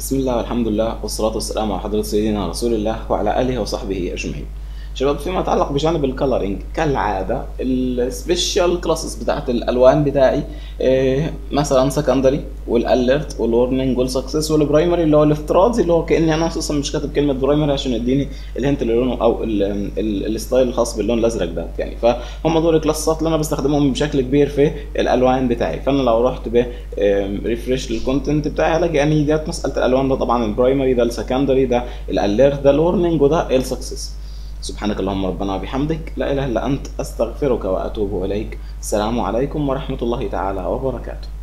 بسم الله والحمد لله والصلاة والسلام على حضرة سيدنا رسول الله وعلى آله وصحبه أجمعين. شباب فيما يتعلق بجانب الكلرينج كالعادة السبيشال كلاسز بتاعت الألوان بتاعي إيه مثلا سكندري والاليرت والورنينج والسكسس والبرايمري اللي هو الافتراضي اللي هو كأني أنا أساسا مش كاتب كلمة برايمري عشان يديني الهنت اللي لونه أو ال- ال- الستايل الخاص باللون الأزرق ده يعني فهم دول الكلاسات اللي أنا بستخدمهم بشكل كبير في الألوان بتاعي فأنا لو رحت ب ريفرش للكونتنت بتاعي هلاقي يعني ديت مسألة الألوان ده طبعا البرايمري ده السكندري ده الاليرت ده الورنينج وده السكسس سبحانك اللهم ربنا وبحمدك لا اله الا انت استغفرك واتوب اليك السلام عليكم ورحمه الله تعالى وبركاته